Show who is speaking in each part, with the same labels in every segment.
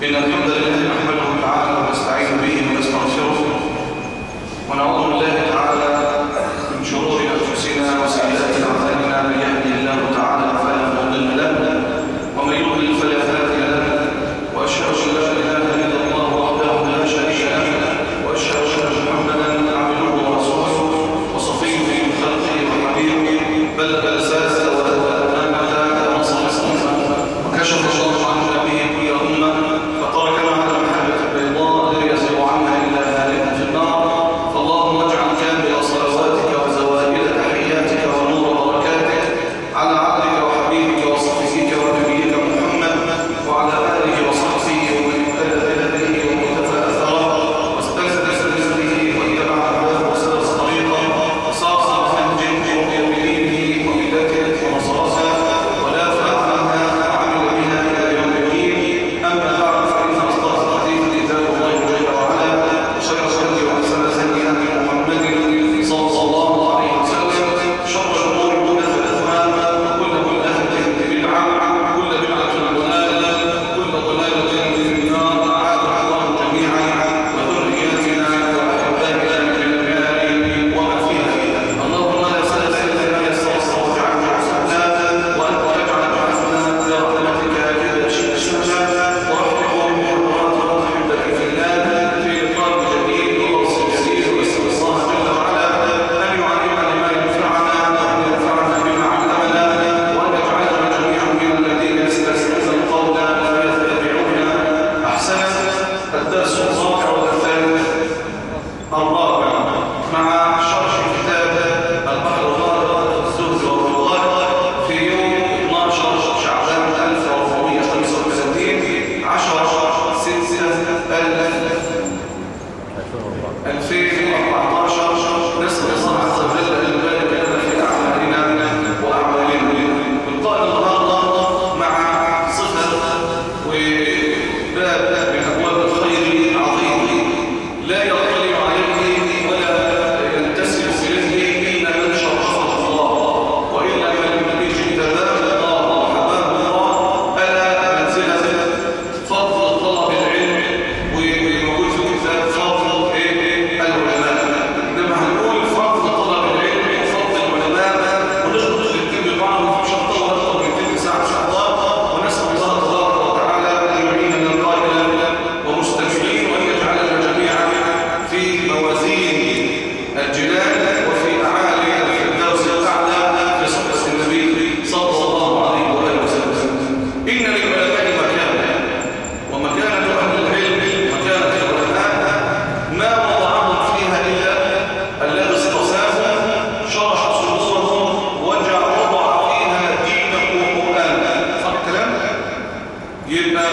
Speaker 1: إن الحمد لله نحمده تعالى ونستعين به ونستغفره ونعوذ بالله تعالى من شرور أنفسنا وسيئات أعمالنا من يهده الله تعالى فلا مضل له ومن يضلل فلا هادي له وأشهد أن لا إله إلا الله وحده لا شريك له وأشهد أن محمدا عبده ورسوله وصفيه من خلقه وحبيبه بلغ الرسالة وأدى الأمانة ونصر الأمة وكشف الله عن نبيه كل أمة فتركنا على المحبة البيضاء لا يزيغ عنها إلا هالك في النار فاللهم اجعل كامل صلواتك وزوائد تحياتك ونور بركاتك على عبدك وحبيبك وصفيك ونبيك محمد وعلى آله وصحبه ومن اهتدى بهديه ومقتفى أثره واستنى بسنته واتبع هداه وسلك طريقه وصار على نهجه وبيمينه وملته ونصرها ولا عنها عمل بها إلى يوم الدين أما بعد فإن أصدق الحديث كتاب الله جل وعلا وخير الهدي وأحسن الهدي هدي محمد صلى الله عليه وسلم شر الأمور محدثاتها وكل محدثة بدعة وكل بدعة ضلالة وكل ضلالة في النار أعاذنا الله جميعا وذرياتنا وأحبائنا من النار وما فيها اللهم لا سهل إلا ما يسر واجعله سهلا وأنت تجعل الحسنى برحمتك إذا شئت سهلا ورحمه ومرات وحبك في الله في لقاء جديد ورسل جديد واسال الله جل وعلا أن يعلمنا ما ينفعنا وأن ينفعنا بما علمنا وأن يجعلنا جميعا من الذين يستمعون القول فيتبعون أحسنه الدرس الرابع والثالث الرابع مع شرح كتاب البحر الغارق الزهد والرقاق في يوم 12 شعبان 1435 10 6 2014 نسأل الله عز وجل أن يبارك لنا في أعمالنا وأعمالنا والقائل النهارده مع صفة وباب من أبواب الخير عظيم لا يطلع عليه ولا ينتسب إليه إلا من شرفه الله وإلا من اجتباه الله وحباه الله ألا منزلة فضل طلب العلم وموجود في كتاب فضل إيه؟ العلماء إنما هنقول فضل طلب العلم وفضل العلماء ونشرح الاثنين ببعض مش هنطول أكتر من تلت ساعة إن شاء الله ونسأل الله تبارك وتعالى أن يعيننا قائلا ومستمعين وأن يجعلنا جميعا في موازين الجنان وفي أعالي الفردوس الأعلى في صحبة النبي صلى الله عليه وآله وسلم إن للعلماء مكانا ومكانة أهل العلم مكانة العلماء ما وضعهم فيها إلا الذي اصطفاهم شرح صدورهم وجعل وضع فيها دينه وقرآن صح الكلام؟ يبقى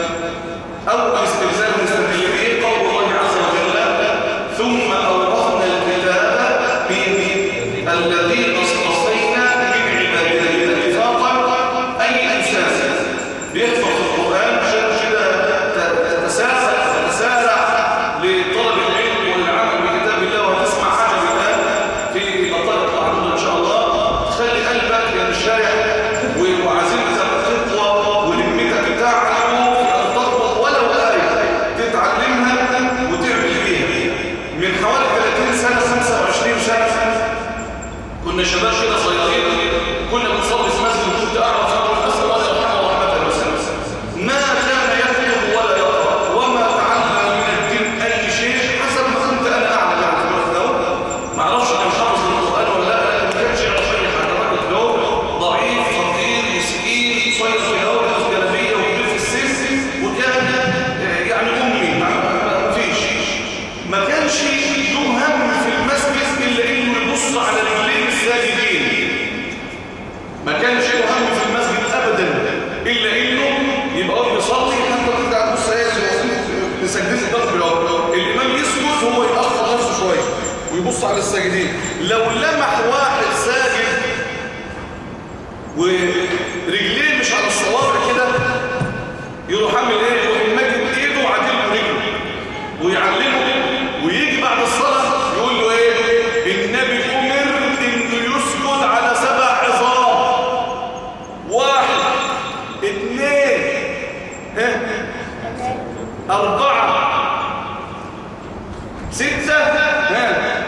Speaker 1: أول استبزال مستدل به قول الله عز وجل ثم أورثنا الكتاب بمن الذين اصطفينا من عبادنا اتفاقا أي إنسان بيحفظ القرآن عشان كده تتسارع تتسارع لطلب العلم والعمل بكتاب الله وتسمع حاجة بالآن في مطالب معدودة إن شاء الله تخلي قلبك ينشرح وعزيمتك تقوى ولمتك تعلم في أن تطبق ولو آية تتعلمها وتعمل بيها من حوالي 30 سنة 25 سنة كنا شباب كده صغيرين كنا بنصلي في مسجد وكنت أعرف أقول أسأل الله يرحمه ورحمة وسلم ما كان يكتب ولا يقرأ وما تعلم من الدين أي شيء حسب ما كنت أنا أعلم يعني في الوقت ده ما أعرفش أنا حافظ القرآن ولا لا لكن ما كانش يعرف أي حاجة راجل ده ضعيف فقير مسكين صيد في الهواء في جلبية وكبير في السن وكان آه، يعني أمي ما ما فيش ما كانش له هم في المسجد إلا إنه يبص على رجلين الساجدين ما كانش له هم في المسجد أبدا إلا إنه يبقى هو بيصلي حتى كنت قاعد بص مسجدين الضغط بالأرض الإمام يسجد هو يأخر نفسه شوية ويبص على الساجدين لو لمح واحد ساجد ورجليه مش على الصوابع كده يروح عامل ايه يروح ماجد ايده وعادل له رجله ويعلمه ويجي بعد الصلاه يقول له ايه النبي امر انه يسجد على سبع عظام واحد اثنين ها أربعة ستة ها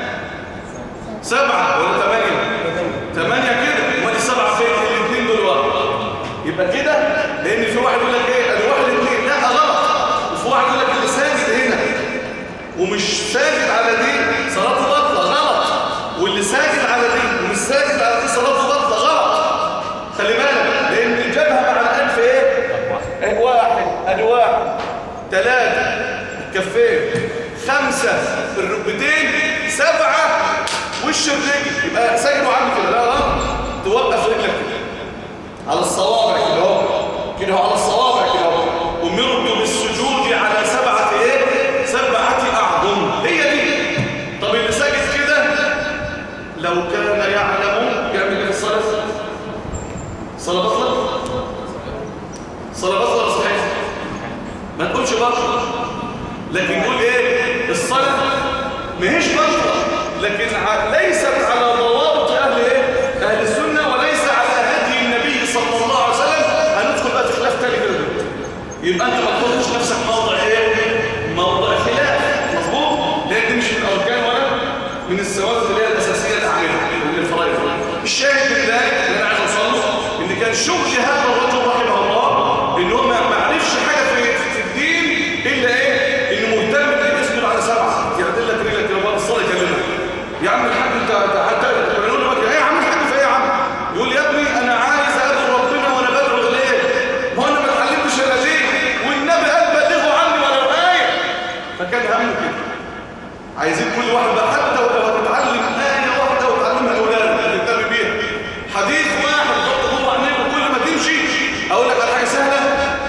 Speaker 1: سبعة ولا ثمانية ثمانية كده امال السبعة فين الاثنين دول واحد يبقى كده لأن في واحد يقول لك ايه ادي واحد اثنين لا غلط وفي واحد يقول لك اللي ساجد هنا ومش ساجد على دي صلاته بطلة غلط واللي ساجد على دي ومش ساجد على دي صلاته بطلة غلط خلي بالك لأن الجبهة مع الأنف ايه إيه، واحد ادي واحد ثلاثة الكفين خمسة الركبتين سبعة وش الرجل يبقى ساجد وعامل كده لا غلط توقف رجلك كده على الصوابع كده اهو كده اهو على الصوابع كده اهو أمرت بالسجود على سبعة ايه سبعة أعظم هي دي طب اللي ساجد كده لو كان يعلم يعمل ايه في الصلاة صلاة بطلة صلاة بطلة ولا صحيح ما تقولش بطلة لكن قول ايه الصلاة ما هيش بطلة لكن ع- ليست على ضوابط اهل ايه اهل السنة وليس على هدي النبي صلى الله عليه وسلم هندخل بقى في خلاف تاني كده يبقى انت ما تحطش نفسك موضع ايه موضع خلاف مظبوط لان دي مش من الاركان ولا من الثوابت اللي هي الاساسيه اللي عاملها من الفرائض الشاهد من ذلك اللي انا عايز اوصل له ان كان شغل هذا الرجل رحمه الله ان هو ما ما عرفش حاجه في في الدين الا ايه انه مهتم انه يسجد على سبعه يعدل لك رجلك كده بره الصلاه يكلمك يا عم الحاج انت انت حتى بنقول له ايه يا عم الحاج في ايه يا عم يقول يا ابني انا عايز اقابل ربنا وانا بدعو اليه ما انا ما اتعلمتش الا دي والنبي قال بلغوا عني ولو ايه فكان همه كده عايزين كل واحد بقى حتى ولو هتتعلم آية واحدة وتعلمها لأولادك تهتم بيها حديث واحد ضبط الله عنك كل ما تمشي أقول لك على حاجة سهلة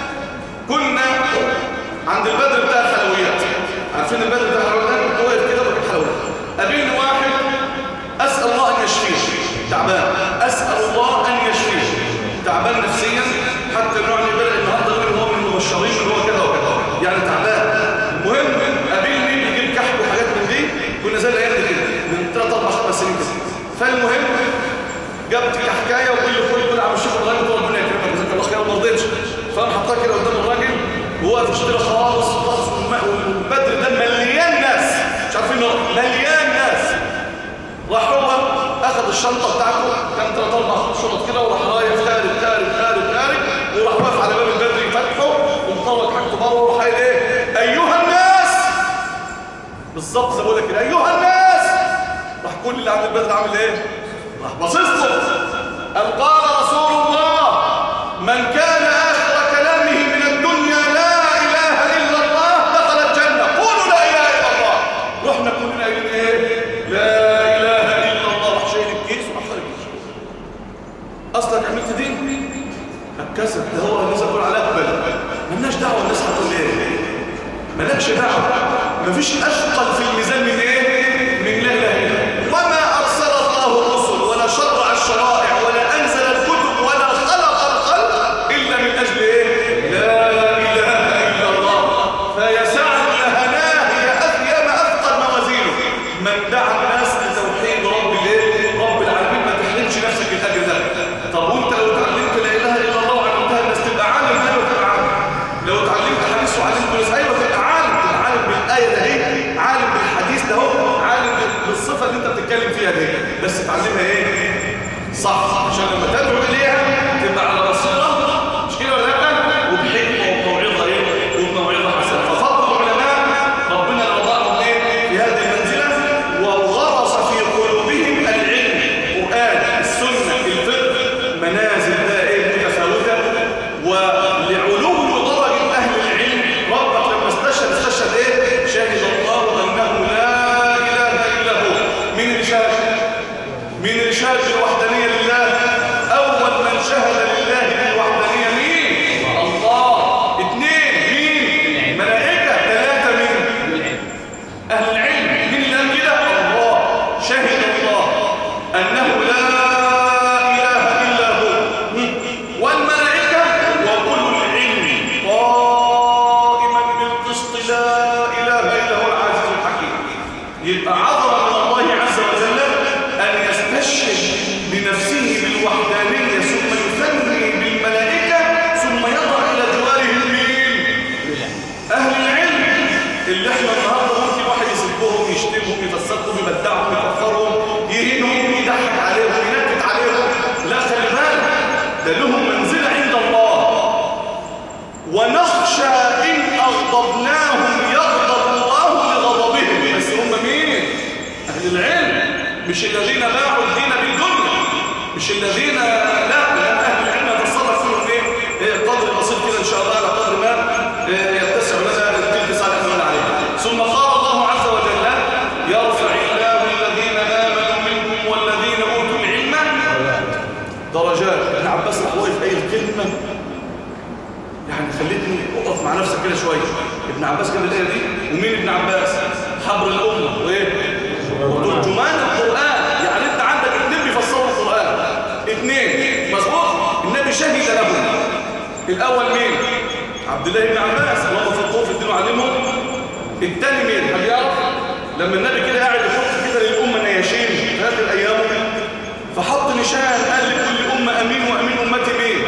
Speaker 1: كنا عند البدر بتاع الحلويات عارفين البدر بتاع الحلويات كنت واقف كده بجيب حلويات قابلني واحد أسأل الله أن يشفيه تعبان أسأل الله أن يشفيه تعبان نفسيا حتى النوع اللي بدأ النهارده يقول هو من المبشرين اللي هو كده وكده يعني تعبان المهم قابلني بيجيب كحك وحاجات من دي كنا زي الايام دي كده من 3 4 5 سنين كده فالمهم جبت كحكايه وكل كل كل عم الشيخ الراجل طول ربنا يكرمك جزاك الله خير ما رضيتش فانا حطها كده قدام الراجل وهو واقف يشتري خالص خالص والم- والبدر ده مليان ناس مش عارفين هو مليان ناس راح هو اخذ الشنطه بتاعته كان ثلاث اربع شنط كده وراح رايح خارج خارج خارج خارج وراح واقف على باب البدر يفتحه ومطلق حاجته بره وراح قايل ايه ايها الناس بالظبط زي ما بقول لك كده ايها الناس راح كل اللي عند البدر عامل ايه راح باصص له قال قال رسول الله من كان اخر كلامه من الدنيا لا اله الا الله دخل الجنه قولوا لا اله الا الله رحنا كلنا قايلين ايه لا اله الا الله راح شايل الكيس وراح خارج الكيس. اصلا عملت دين هتكسر ده هو الناس هتقول عليها قبل مالناش دعوه الناس هتقول ايه مالكش دعوه مفيش اثقل في الميزان من ايه من لا اله الا الله وما ارسل الله الرسل ولا شرع الشرائع ولا انزل الكتب ولا خلق الخلق الا من اجل ايه لا اله الا الله فيسعد لهناه يا اثيم اثقل موازينه من دعا الناس لتوحيد رب الايه رب العالمين ما تحرمش نفسك الاجر ده طب وانت لو اتعلمت لا اله الا الله وعلمتها الناس تبقى عالم ايوه تبقى عالم لو اتعلمت حديث وعلمت ناس ايوه تبقى عالم تبقى عالم بالايه ده اهي عالم بالحديث ده اهو عالم بالصفه اللي انت بتتكلم فيها دي بس اتعلمها ايه صح عشان لما تدعو اليها تبقى على بصيره مش كده ولا لا وبحكمه وبموعظه ايه وبموعظه حسنه ففضل العلماء ربنا رضاهم ايه في هذه المنزله وغرس في قلوبهم العلم القران السنه الفقه منازل بقى ايه متفاوته ولعلو درجه اهل العلم ربك لما استشهد استشهد ايه شهد الله انه لا اله الا هو من اللي شهد من اللي شهد بالوحدانيه لله ده لهم منزلة عند الله ونخشى إن أغضبناهم يغضب الله لغضبهم بس هم مين؟ أهل العلم مش الذين باعوا الدين بالدنيا مش الذين لا لأن أهل العلم يتصرف فيهم إيه؟ إيه قدر بسيط كده إن شاء الله على قدر ما إيه يتسع لنا تلك ساعة الأمل عليه ثم قال الله عز وجل يرفع الله الذين آمنوا منكم والذين أوتوا العلم درجات ابن عباس راح واقف أي الكلمة يعني خلتني أقف مع نفسك كده شوية ابن عباس كان الآية دي ومين ابن عباس حبر الأمة وإيه وترجمان القرآن يعني أنت عندك اتنين بيفسروا القرآن اتنين مظبوط النبي شهد لهم الأول مين عبد الله بن عباس اللهم فقهوا في الدين وعلمهم الثاني مين هل يعرف لما النبي كده قاعد يحط كده للأمة نياشين في هذه الأيام فحط نشان قال لكل أمة أمين وأمين أمتي مين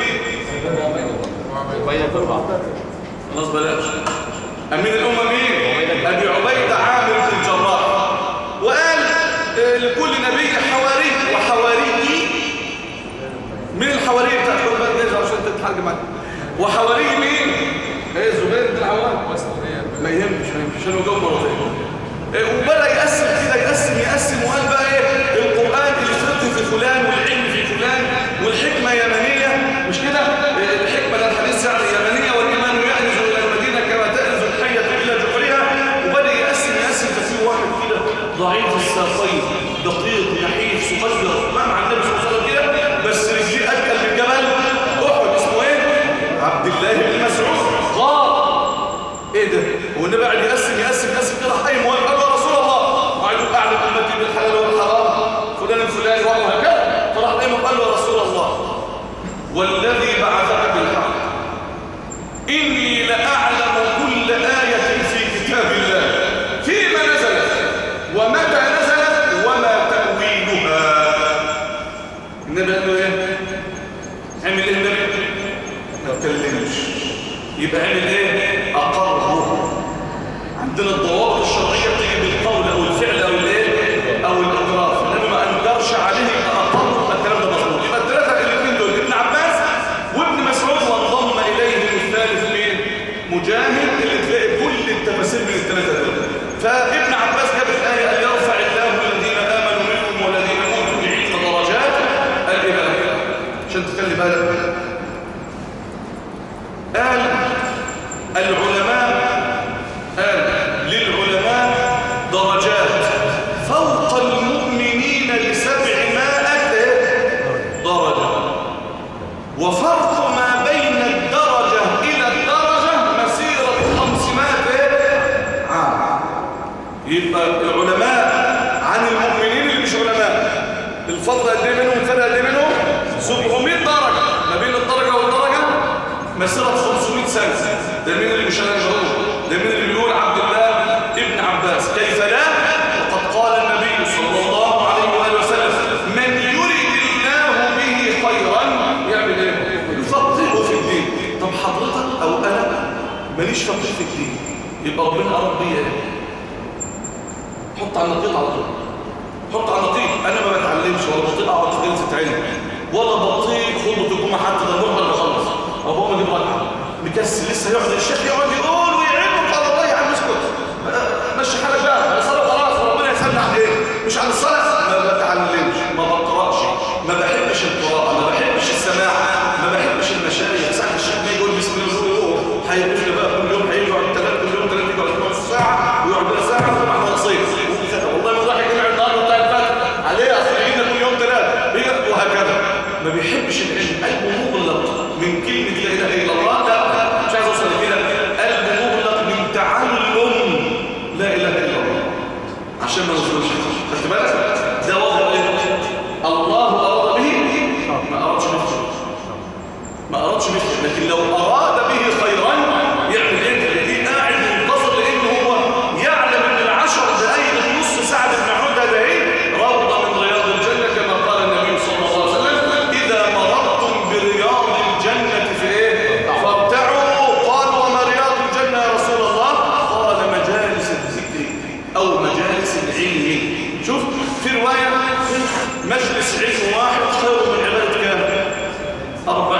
Speaker 1: خلاص بلاش أمين الأمة مين أبي عبيدة عامر بن الجراح وقال آه، لكل نبي حواري وحواري من الحواري بتاع كل بلد نرجع عشان تتحرج معاك وحواري مين ايه زبير بن العوام ما يهمش ما يهمش عشان هو جو مرتين إيه، وبدأ يقسم كده يقسم يقسم وقال بقى ايه القرآن الفقه في فلان والعلم في فلان والحكمة يمنية مش كده إيه، الحكمة ده الحديث يعني يمنية والإيمان يأنز إلى المدينة كما تأنز الحية إلى جحرها وبدأ يقسم يقسم ففي واحد كده ضعيف الساقين دقيق نحيف صغير ما مع النبي صلى الله عليه وسلم كده بس رجليه أكل من جبل أحد اسمه ايه عبد الله بن مسعود غار ايه ده هو النبي قاعد يقسم يقسم يقسم كده حي مهم قال يا رسول الله وقعد يقول اعلم امتي بالحلال والحرام فلان الفلاني وهكذا فراح دايما قال له يا رسول الله والذي بعثك بالحق اني لاعلم كل ايه في كتاب الله فيما نزلت ومتى نزلت وما تاويلها النبي قال له ايه عمل ايه النبي ما اتكلمش يبقى عمل ايه اقره عندنا الضوابط الشرعيه بتيجي بالقول او الفعل او الايه او الاقرار انما ما انكرش عليه يبقى اقر الكلام ده مظبوط يبقى الثلاثه الاثنين دول ابن عباس وابن مسعود وانضم اليهم الثالث مين مجاهد اللي تلاقي كل التفاسير من الثلاثه دول فابن عباس جاب الايه قال يرفع الله الذين امنوا منكم والذين اوتوا العلم درجات الاله عشان تخلي بالك قال العلماء قال للعلماء درجات فوق المؤمنين لسبعمائة درجة وفرق ما بين الدرجة إلى الدرجة مسيرة خمسمائة عام يبقى العلماء عن المؤمنين اللي مش علماء الفضل قد ايه منهم فرق قد ايه منهم 700 درجة ما بين الدرجة والدرجة مسيرة 500 سنة ده مين اللي مش هنجرون ده مين اللي بيقول عبد الله ابن عباس كيف لا وقد قال النبي صلى الله عليه وآله وسلم من يريد الله به خيرا يعمل ايه يفقهه في الدين طب حضرتك او انا ماليش فقه في الدين يبقى ربنا اراد بيا ايه حط على النقيض على طول حط على النقيض انا ما بتعلمش ولا بطيء اقعد في جلسه علم ولا بطيء خطبه الجمعه حتى ده نقدر نخلص ابو ما اجيب ركعه مكسل لسه يقعد الشيخ يقعد يقول ويعيد قال الله يا عم اسكت آه، مشي حالك بقى الصلاه خلاص وربنا يسلم على ايه مش على الصلاه ما بتعلمش ما بقراش ما بحبش القراءه ما بحبش السماع ما بحبش المشايخ ساعه الشيخ ما يقول بسم الله يقول هيقول لي بقى كل يوم هيجي يقعد ثلاث كل يوم ثلاث يقعد نص ساعه ويقعد لنا ساعه ومع نصيب والله ما راح يجمع النهارده بتاع الفجر عليه اصل يجينا كل يوم ثلاث وهكذا ما بيحبش العلم قلبه مغلق من كلمه لا اله الا الله لا مش عايز اوصل لكده قلبه مغلق من تعلم لا اله الا الله عشان ما نوصلش خدت بالك ده وضع ايه الله اراد به ما ارادش به ما ارادش به لكن لو اراد به خيرا يعمل ايه اللي قاعد منتظر لان هو يعلم ان العشر دقائق النص ساعه بن عوده ده ايه روضه من رياض الجنه كما قال النبي صلى الله عليه وسلم اذا مررتم برياض الجنه في ايه فارتعوا قالوا وما رياض الجنه يا رسول الله قال مجالس الذكر او مجالس العلم شوف في روايه مجلس علم واحد خير من عباده كام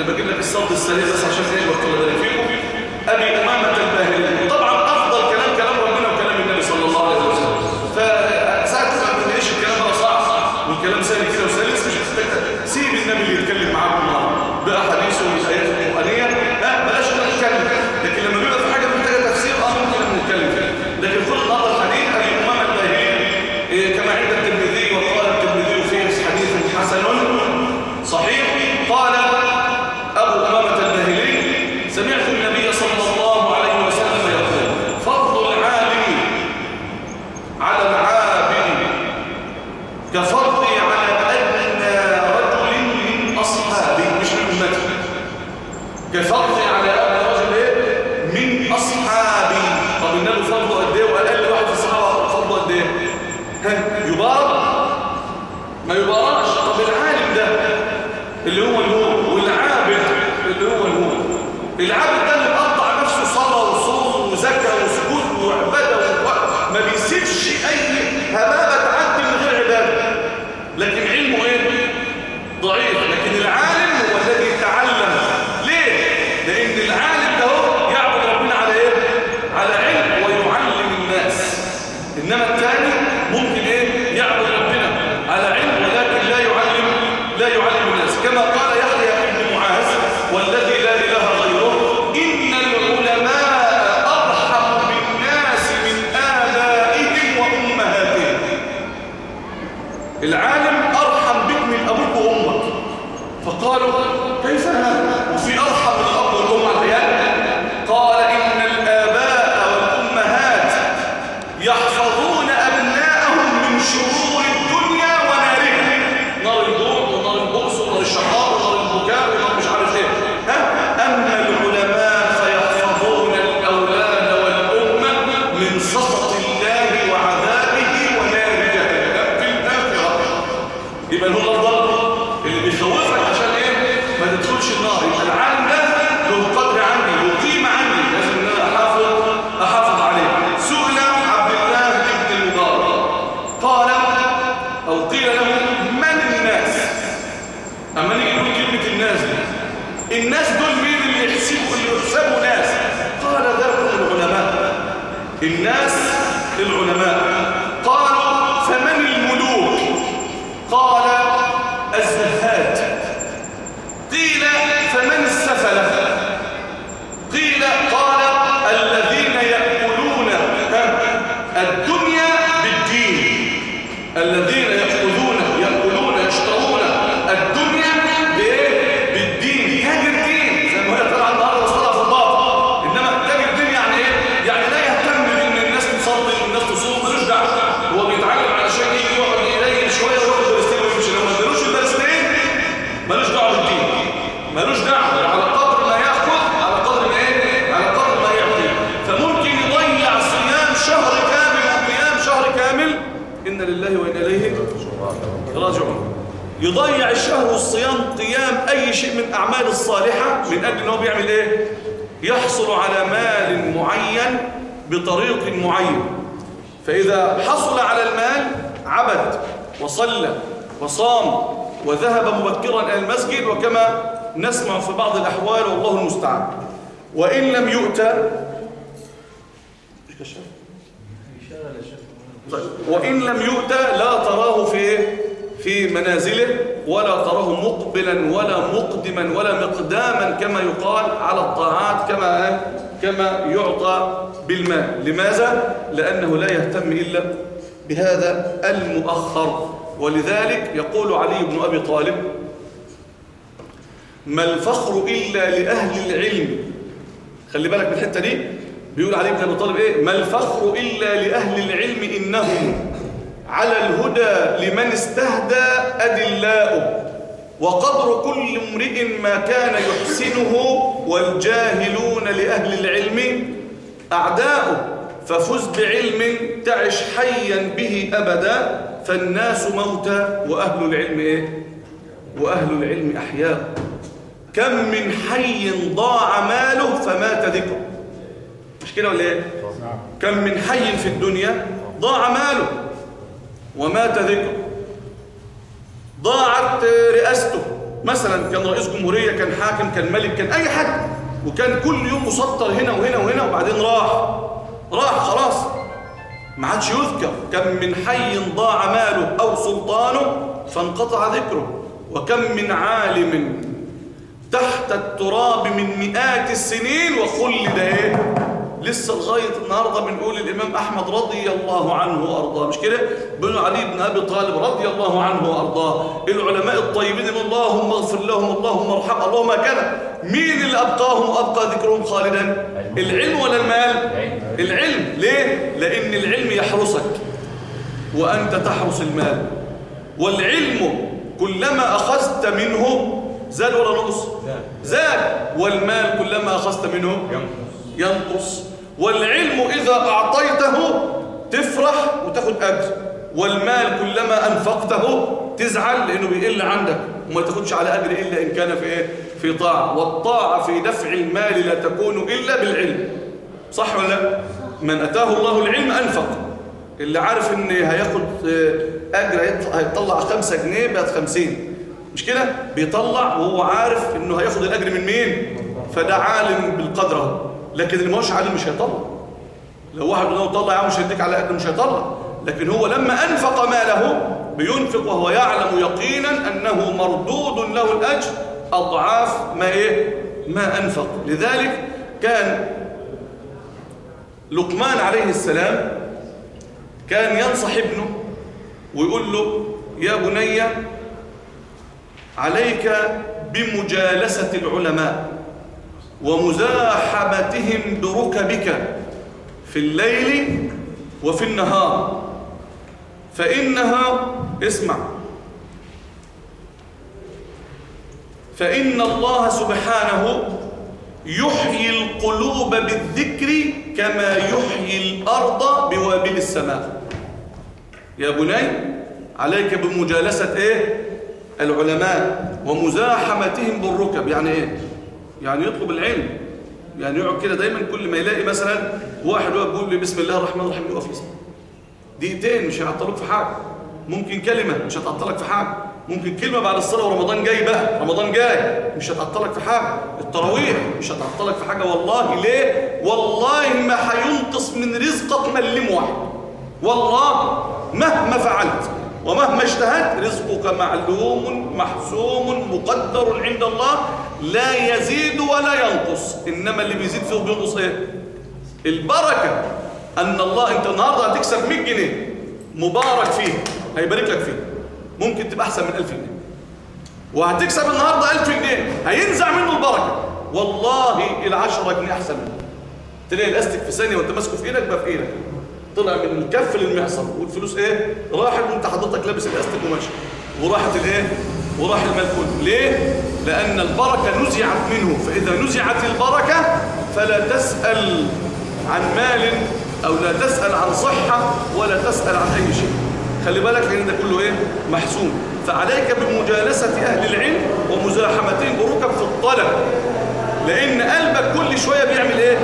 Speaker 1: انا بجيب لك الصوت السريع بس عشان ايه وقت الله فيكم ابي امامه الباهلي وطبعا افضل كلام كلام ربنا وكلام النبي صلى الله عليه وسلم فساعه ما بنعيش الكلام ده صعب والكلام سهل كده وسلس مش محتاج سيب النبي اللي يتكلم معاكم باحاديثه والايات القرانيه لا بلاش نتكلم لكن لما بيبقى في حاجه محتاجه تفسير اه ممكن نتكلم فيها لكن خد النهارده الحديث ابي امامه الباهلي إيه كما عند الترمذي وقال الترمذي فيه حديث حسن صحيح قال أبو أمامة الباهلي سمعت النبي صلى الله عليه وسلم يقول فضل العالم على العابد كفضلي على أدنى رجل من أصحابي مش من أمتي كفضلي على أدنى رجل إيه؟ من أصحابي طب النبي فضله قد إيه وأقل واحد في الصحابة فضله قد إيه ها يبارك ما يباركش طب العالم ده اللي هو الهو والعابد اللي هو الهو العابد ده اللي مقطع نفسه صلاه وصوم وزكاه وسجود وعباده وما بيسيبش اي هبابه تعدي من غير عباده لكن علمه ايه ضعيف لكن العالم هو الذي يتعلم ليه لان العالم ده هو يعبد ربنا على ايه على علم ويعلم الناس انما الثاني ممكن ايه يعبد ربنا على علم ولكن لا يعلم لا يعلم الناس كما قال يحيى بن معاذ والذي لا اله غيره ان العلماء ارحم بالناس من ابائهم وامهاتهم العالم ارحم بك من ابوك وامك فقالوا كيف هذا وفي ارحم من الاب والام على العيال قال ان الاباء والامهات يحفظون أبناءهم من شرور الدنيا ونارها نار الجوع ونار البؤس ونار الشقاء ونار البكاء ونار مش عارف ايه ها؟ أما العلماء فيحفظون الأولاد والأمة من سخط الله وعذابه ونار جهنم في الآخرة يبقى هو الأفضل اللي بيخوفك عشان ايه ما تدخلش النار يبقى العالم ده له قدر عندي له قيمة عندي لازم ان انا احافظ احافظ عليه سئل عبد الله بن المبارك قال او قيل له من الناس اما نيجي نقول كلمة الناس دي الناس دول مين اللي يحسبوا اللي يحسبوا ناس قال ذلك العلماء الناس العلماء قالوا فمن الملوك قال الزهاد قيل فمن السفلة قيل قال الذين يأكلون الدنيا بالدين الذين يأخذون يأكلون يشترون الدنيا بإيه؟ بالدين تاجر دين زي ما هي طبعا النهارده وصلها في الباطل انما تاجر دين يعني ايه؟ يعني لا يهتم بان الناس تصلي والناس تصوم ملوش دعوه هو بيتعلم علشان يجي يقعد يليل شويه وياخد درستين ويمشي لو ما ادالوش الدرستين ملوش دعوه بالدين ملوش دعوه على قدر ما ياخد على قدر ما ايه؟ على قدر ما يعطي فممكن يضيع صيام شهر كامل وقيام شهر كامل إن لله وإنا إليه راجعون يضيع الشهر والصيام قيام أي شيء من أعمال الصالحة من أجل أنه بيعمل إيه؟ يحصل على مال معين بطريق معين فإذا حصل على المال عبد وصلى وصام وذهب مبكرا إلى المسجد وكما نسمع في بعض الأحوال والله المستعان وإن لم يؤتى طيب وإن لم يؤتى لا تراه في في منازله ولا تراه مقبلا ولا مقدما ولا مقداما كما يقال على الطاعات كما كما يعطى بالمال لماذا؟ لأنه لا يهتم إلا بهذا المؤخر ولذلك يقول علي بن أبي طالب ما الفخر إلا لأهل العلم خلي بالك من الحتة دي بيقول علي بن أبي طالب إيه ما الفخر إلا لأهل العلم إنهم على الهدى لمن استهدى أدلاؤه وقدر كل امرئ ما كان يحسنه والجاهلون لأهل العلم أعداؤه ففز بعلم تعش حيا به أبدا فالناس موتى وأهل العلم إيه؟ وأهل العلم أحياء كم من حي ضاع ماله فمات ذكره مش كده ولا إيه؟ كم من حي في الدنيا ضاع ماله ومات ذكره ضاعت رئاسته مثلا كان رئيس جمهورية كان حاكم كان ملك كان أي حد وكان كل يوم مسطر هنا وهنا وهنا وبعدين راح راح خلاص ما عادش يذكر كم من حي ضاع ماله أو سلطانه فانقطع ذكره وكم من عالم تحت التراب من مئات السنين وخلد ايه لسه لغايه النهارده بنقول الامام احمد رضي الله عنه وارضاه مش كده بن علي بن ابي طالب رضي الله عنه وارضاه العلماء الطيبين اللهم اغفر لهم اللهم ارحم اللهم كذا مين اللي ابقاهم وابقى ذكرهم خالدا العلم ولا المال العلم ليه لان العلم يحرسك وانت تحرس المال والعلم كلما اخذت منه زاد ولا نقص زاد والمال كلما اخذت منه ينقص والعلم إذا أعطيته تفرح وتاخد أجر والمال كلما أنفقته تزعل لأنه بيقل عندك وما تاخدش على أجر إلا إن كان في إيه؟ في طاعة والطاعة في دفع المال لا تكون إلا بالعلم صح ولا لا؟ من أتاه الله العلم أنفق اللي عارف إن هياخد أجر هيطلع خمسة جنيه بقت خمسين مش كده؟ بيطلع وهو عارف إنه هياخد الأجر من مين؟ فده عالم بالقدر لكن اللي ماهوش عالم مش هيطلع لو واحد لو طلع يا مش هيديك على قد مش هيطلع لكن هو لما أنفق ماله بينفق وهو يعلم يقينا أنه مردود له الأجر أضعاف ما إيه ما أنفق لذلك كان لقمان عليه السلام كان ينصح ابنه ويقول له يا بني عليك بمجالسة العلماء ومزاحمتهم بركبك في الليل وفي النهار فإنها اسمع فإن الله سبحانه يحيي القلوب بالذكر كما يحيي الأرض بوابل السماء يا بني عليك بمجالسة إيه؟ العلماء ومزاحمتهم بالركب يعني إيه؟ يعني يطلب العلم يعني يقعد كده دايما كل ما يلاقي مثلا واحد واقف بيقول لي بسم الله الرحمن الرحيم يقف يسمع دقيقتين مش هيعطلوك في حاجه ممكن كلمه مش هتعطلك في حاجه ممكن كلمه بعد الصلاه ورمضان جاي بقى رمضان جاي مش هتعطلك في حاجه التراويح مش هتعطلك في حاجه والله ليه والله ما هينقص من رزقك ملم واحد والله مهما فعلت ومهما اجتهدت رزقك معلوم محسوم مقدر عند الله لا يزيد ولا ينقص إنما اللي بيزيد فيه وبينقص إيه البركة أن الله أنت النهاردة هتكسب 100 جنيه مبارك فيه هيبارك لك فيه ممكن تبقى أحسن من 1000 جنيه وهتكسب النهاردة 1000 جنيه هينزع منه البركة والله العشرة جنيه أحسن منه تلاقي الاستك في ثانية وانت ماسكه في ايدك بقى في ايدك طلع من الكف للمعصم والفلوس ايه راحت وانت حضرتك لابس الاستك وماشي وراحت الايه وراح المال كله ليه لان البركه نزعت منه فاذا نزعت البركه فلا تسال عن مال او لا تسال عن صحه ولا تسال عن اي شيء خلي بالك لان ده كله ايه محسوم فعليك بمجالسه اهل العلم ومزاحمتهم بركب في الطلب لان قلبك كل شويه بيعمل ايه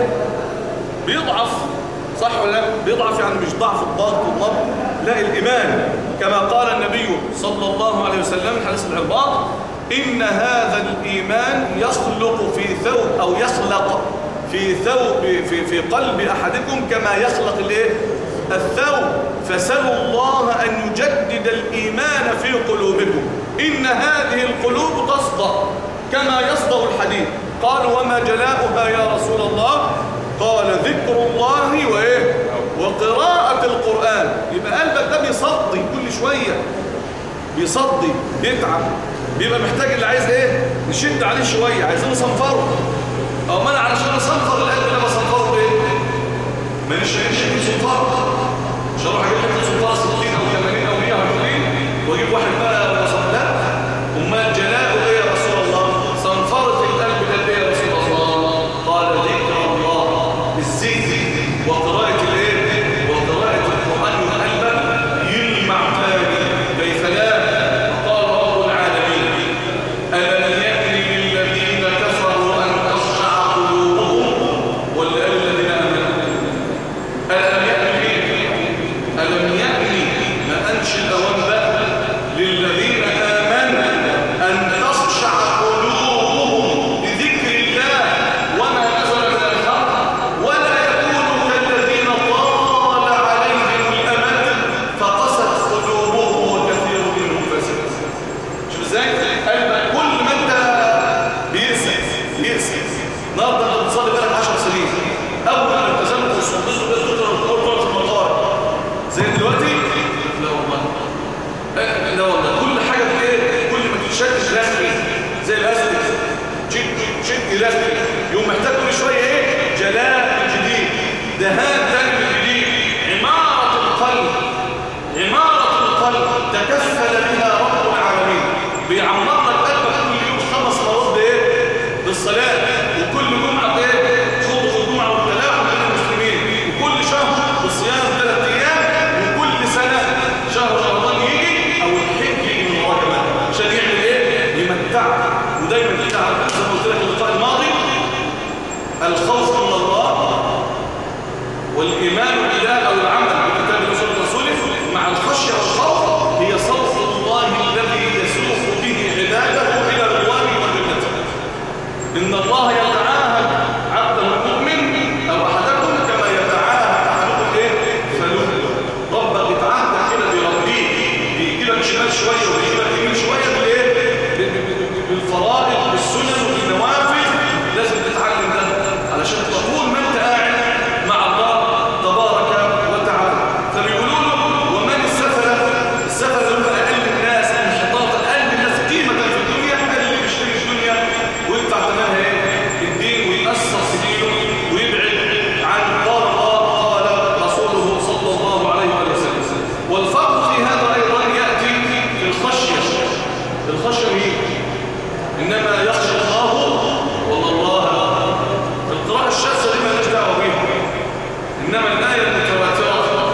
Speaker 1: بيضعف صح ولا لا بيضعف يعني مش ضعف الضغط والنبض لا الإيمان كما قال النبي صلى الله عليه وسلم في حديث العرباط إن هذا الإيمان يخلق في ثوب أو يخلق في ثوب في, في قلب أحدكم كما يخلق الايه الثوب فسلوا الله أن يجدد الإيمان في قلوبكم إن هذه القلوب تصدأ كما يصدأ الحديد قالوا وما جلاؤها يا رسول الله قال ذكر الله وإيه وقراءة القرآن يبقى قلبك ده بيصدي كل شوية بيصدي بيتعب بيبقى محتاج اللي عايز ايه نشد عليه شوية عايزين نصنفره او ما انا علشان اصنفر القلب ده بصنفره بايه ماليش شيء صنفره مش هروح اجيب حته صنفره 60 او 80 او 120 واجيب واحد بقى وصف لا امال جلاؤه ايه يا رسول الله صنفره القلب ده ايه يا رسول الله قال ذكر الله الذكر وقراءة الايه وقراءة القرآن وقلبك يلمع تاني كيف لا قال رب العالمين ألم يأن للذين كفروا أن تخشع قلوبهم ولا قال الذين آمنوا ألم يأن ألم يأن يأسي النهارده انت بتصلي بالك 10 سنين اول ما التزمت وصليت بقيت تقرا القران في المطار زي دلوقتي لا والله آه، لا والله كل حاجه بايه كل ما تتشد رسمي زي الاستك شد شد رسمي يوم محتاج كل شويه ايه جلاء جديد دهان تاني من جديد عماره القلب عماره القلب تكفل بها رب العالمين بيعمر لك قلبك كل يوم خمس مرات بايه بالصلاه وكل جمعه بايه خطبه الجمعه والتلاعب بين المسلمين وكل شهر بالصيام ثلاث ايام وكل سنه شهر رمضان يجي او الحج يجي من ورا كمان عشان يعمل ايه يمتعك ودايما كده على- زي ما قلت لك اللقاء الماضي الخوف من الله والإيمان بالله أو العمل بكتاب رسول رسوله مع الخشية والخوف هي صوت الله الذي يسوق به عباده إلى رضوانه وجنته إن الله يتعاهد عبده المؤمن أو أحدكم كما يتعاهد أحدكم إيه؟ فلوه ربك يتعاهد كده بربيه بيجي لك شمال شوية ويجي لك يمين شوية بالإيه؟ ب- ب- ب- بالفرائض بالسنن وبالنوافل لازم تتعلم ده علشان طول ما أنت قاعد مع الله تبارك وتعالى فبيقولوا له ومن السفلة السفلة هم أقل الناس انحطاط أقل الناس قيمة في الدنيا اللي بيشتري الدنيا ويدفع ثمنها ايه الدين ويأثر في دينه ويبعد عن قال الله قال رسوله صلى الله عليه وآله وسلم والفرق في هذا أيضا يأتي في الخشية الخشية هي إنما يخشى الله والله الله القراءة الشاذة دي مالهاش دعوة بيها إنما الآية المتواترة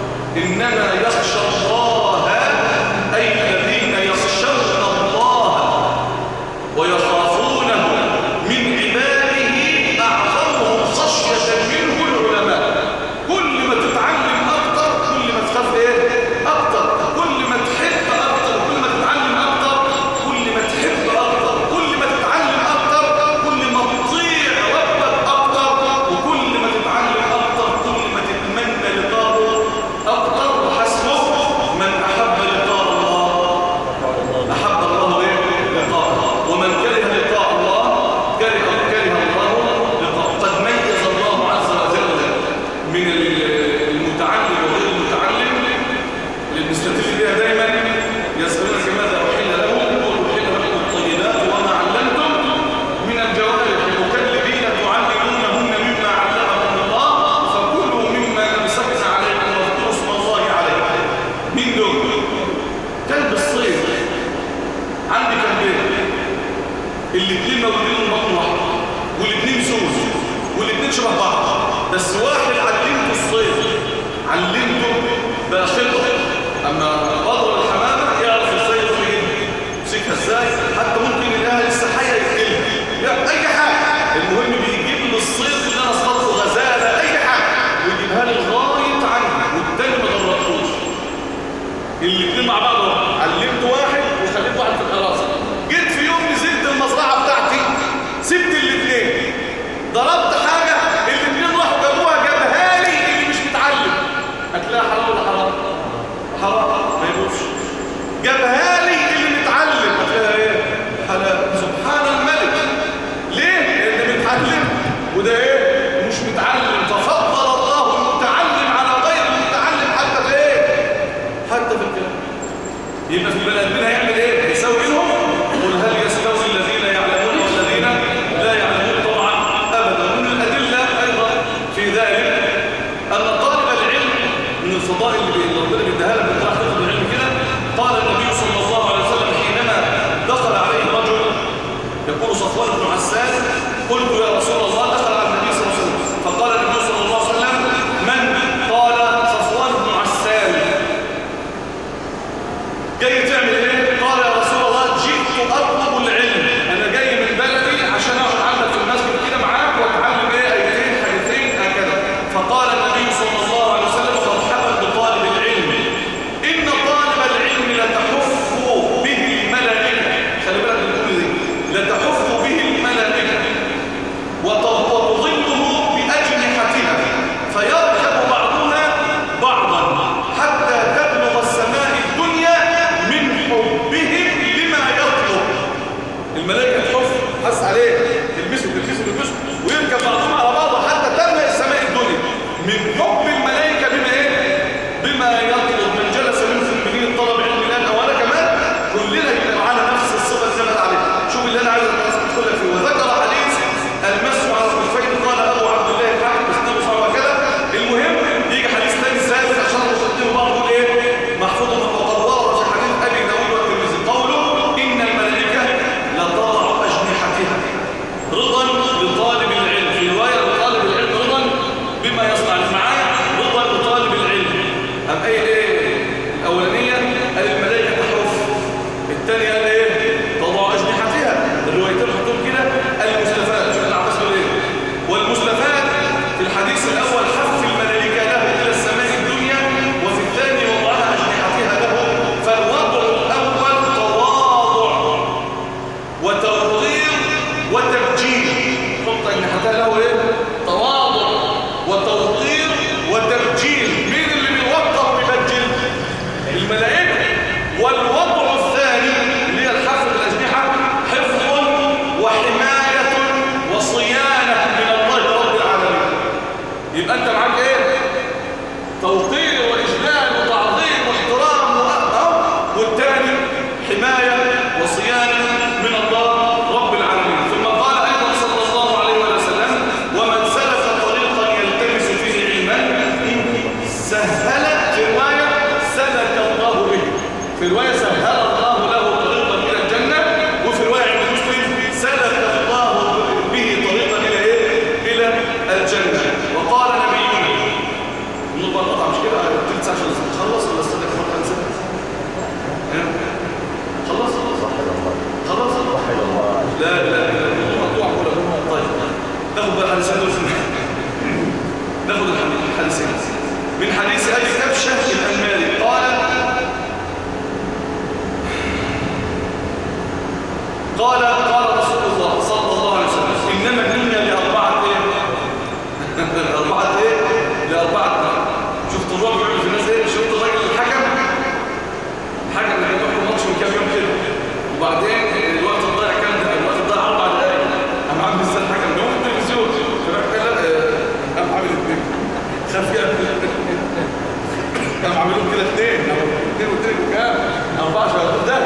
Speaker 1: إنما يخشى الله أي الذين يخشون الله ويخافونه من عباده أعظمهم خشية منه العلماء كل ما تتعلم أكتر كل ما تخاف إيه؟ أكتر كل ما تحب أكتر كل ما تتعلم أكتر كل ما تحب أكتر كل ما تتعلم أكتر كل ما تطيع ربك أكتر وكل ما تتعلم أكتر كل ما تتمنى لقاءه أكتر وحسبه من أحب لقاء الله أحب الله إيه؟ لقاءه ومن كره لقاء الله كره كره الله لقاءه قد ميز الله عز وجل من المتعلم وغير المتعلم اللي بنستدل بها دايما يسألونك ماذا أحل لهم قل أحل لكم الطيبات وما علمتم من الجوارح مكلبين تعلمونهن مما علمكم الله فكلوا مما أمسكنا عليكم واذكروا اسم الله عليه مين دول؟ كلب الصيد عندي كلبين الاثنين موجودين من بطن واحد والاثنين سوس والاثنين شبه بعض بس واحد علمته الصيد علمته بقى خبره اما بطل الحمامه يعرف ازاي يصيد يمسكها ازاي حتى ممكن يلاقيها لسه حيه يقتلها يعني اي حاجه المهم بيجيب لي الصيد اللي انا اصطادته غزاله اي حاجه ويجيبها لي لغايه عني والتاني ما جربتوش الاثنين مع بعض علمت واحد وخليت واحد في الحراسه جيت في يوم نزلت المزرعه بتاعتي سبت الاثنين ضربت حاجه الاثنين راحوا جابوها جابها لي اللي مش متعلم هتلاقيها حرام ولا حرام حرام ما يجوش جابها لي اللي متعلم هتلاقيها ايه حلال سبحان الملك ليه لان متعلم وده ايه مش متعلم ففضل الله المتعلم على غير المتعلم حتى في ايه حتى في الكلام يبقى في البني ادمين هيعمل ايه هيساوي بينهم قل هل يستوي الذين يعلمون والذين لا يعلمون طبعا ابدا من الادله ايضا في ذلك ان طالب العلم من الفضائل اللي ربنا بيديها لك من تحت العلم كده قال النبي صلى الله عليه وسلم حينما دخل عليه رجل يقول صفوان بن عسال قلت يا رسول الله دخل على النبي صلى الله عليه وسلم فقال النبي صلى الله عليه وسلم من قال صفوان بن عسال جاي تعمل ايه قال يا رسول الله جئت اطلب العلم انا جاي من بلدي عشان اقعد عندك في المسجد كده معاك واتعلم ايه ايتين حديثين هكذا فقال النبي صلى الله عليه وسلم مرحبا بطالب العلم ان طالب العلم لتحف به الملائكه خلي بالك من الجمله دي لتحف به الملائكه الحديثين دول ناخد الحديثين من حديث ابي كبشه الالماني قال قال قال رسول الله صلى الله عليه وسلم انما الدنيا لاربعه ايه لاربعه ايه لاربعه شفت الراجل بيقول في الناس ايه شفت الراجل الحكم الحكم اللي بيحكم ماتش من كام يوم كده وبعدين الوقت الضايع كام ده الوقت الضايع اربع دقائق قام عامل ازاي الحكم ده هو في التلفزيون فراح قال قام عامل اثنين خاف يعمل قام عاملهم كده اثنين اثنين واثنين وكام 14 ده